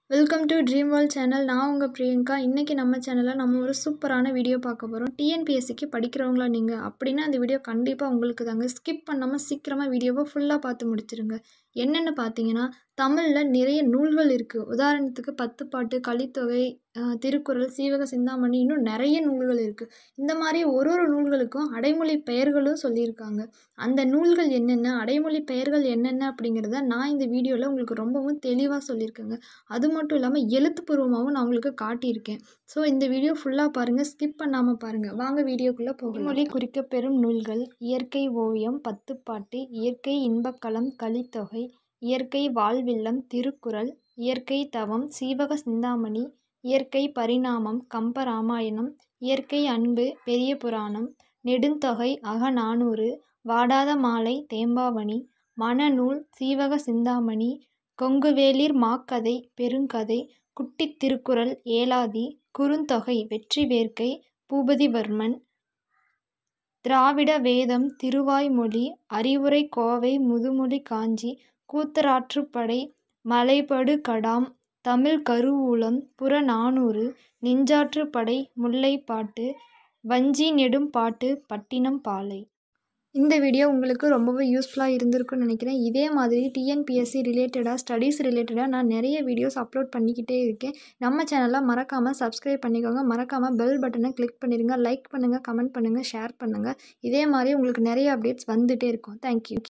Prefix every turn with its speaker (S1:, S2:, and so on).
S1: welcome to dream world channel நான் உங்கள் பிரியங்கா இன்றைக்கி நம்ம சேனலில் நம்ம ஒரு சூப்பரான வீடியோ பார்க்க போகிறோம் டிஎன்பிஎஸ்சிக்கு படிக்கிறவங்களா நீங்கள் அப்படின்னா அந்த வீடியோ கண்டிப்பாக உங்களுக்கு தாங்க ஸ்கிப் பண்ணாமல் சீக்கிரமாக வீடியோவை ஃபுல்லாக பார்த்து முடிச்சிருங்க என்னென்னு பார்த்தீங்கன்னா தமிழில் நிறைய நூல்கள் இருக்குது உதாரணத்துக்கு பத்துப்பாட்டு கலித்தொகை அஹ், திருக்குறள் சீவக சிந்தாமணி இன்னும் நிறைய நூல்கள் இருக்குது இந்த மாதிரி ஒரு ஒரு நூல்களுக்கும் அடைமொழி பெயர்களும் சொல்லியிருக்காங்க அந்த நூல்கள் என்னென்ன அடைமொழி பெயர்கள் என்னென்ன அப்படிங்கிறத நான் இந்த வீடியோவில் உங்களுக்கு ரொம்பவும் தெளிவாக சொல்லியிருக்கேங்க அது மட்டும் இல்லாமல் எழுத்துப்பூர்வமாகவும் நான் உங்களுக்கு காட்டியிருக்கேன் ஸோ இந்த வீடியோ ஃபுல்லாக பாருங்கள் ஸ்கிப் பண்ணாமல் பாருங்கள் வாங்க வீடியோக்குள்ளே போகலாம் மொழி குறிக்கப்பெறும் நூல்கள் இயற்கை ஓவியம் பத்துப்பாட்டு இயற்கை இன்பக்களம் கலித்தொகை இயற்கை வாழ்வில்லம் திருக்குறள் இயற்கை தவம் சீவக சிந்தாமணி இயற்கை பரிணாமம் கம்பராமாயணம் இயற்கை அன்பு பெரிய புராணம் நெடுந்தொகை அகநானூறு வாடாத மாலை தேம்பாவணி மணநூல் சீவக சிந்தாமணி கொங்குவேளிர் மாக்கதை பெருங்கதை குட்டித் திருக்குறள் ஏலாதி குறுந்தொகை வெற்றி வேர்க்கை பூபதிவர்மன் திராவிட வேதம் திருவாய்மொழி அறிவுரை கோவை முதுமொழி காஞ்சி கூத்தராற்றுப்படை மலைபடு கடாம் தமிழ் கருவூலம் புறநானூறு நெஞ்சாற்றுப்படை முல்லைப்பாட்டு வஞ்சி நெடும் பாட்டு பட்டினம் பாலை இந்த வீடியோ உங்களுக்கு ரொம்பவே யூஸ்ஃபுல்லாக இருந்திருக்கும்னு நினைக்கிறேன் இதே மாதிரி டிஎன்பிஎஸ்சி ரிலேட்டடாக ஸ்டடீஸ் ரிலேட்டடாக நான் நிறைய வீடியோஸ் அப்லோட் பண்ணிக்கிட்டே இருக்கேன் நம்ம சேனலை மறக்காமல் சப்ஸ்கிரைப் பண்ணிக்கோங்க மறக்காமல் பெல் பட்டனை கிளிக் பண்ணிடுங்க லைக் பண்ணுங்கள் கமெண்ட் பண்ணுங்கள் ஷேர் பண்ணுங்கள் இதே மாதிரி உங்களுக்கு நிறைய அப்டேட்ஸ் வந்துகிட்டே இருக்கும் தேங்க்யூ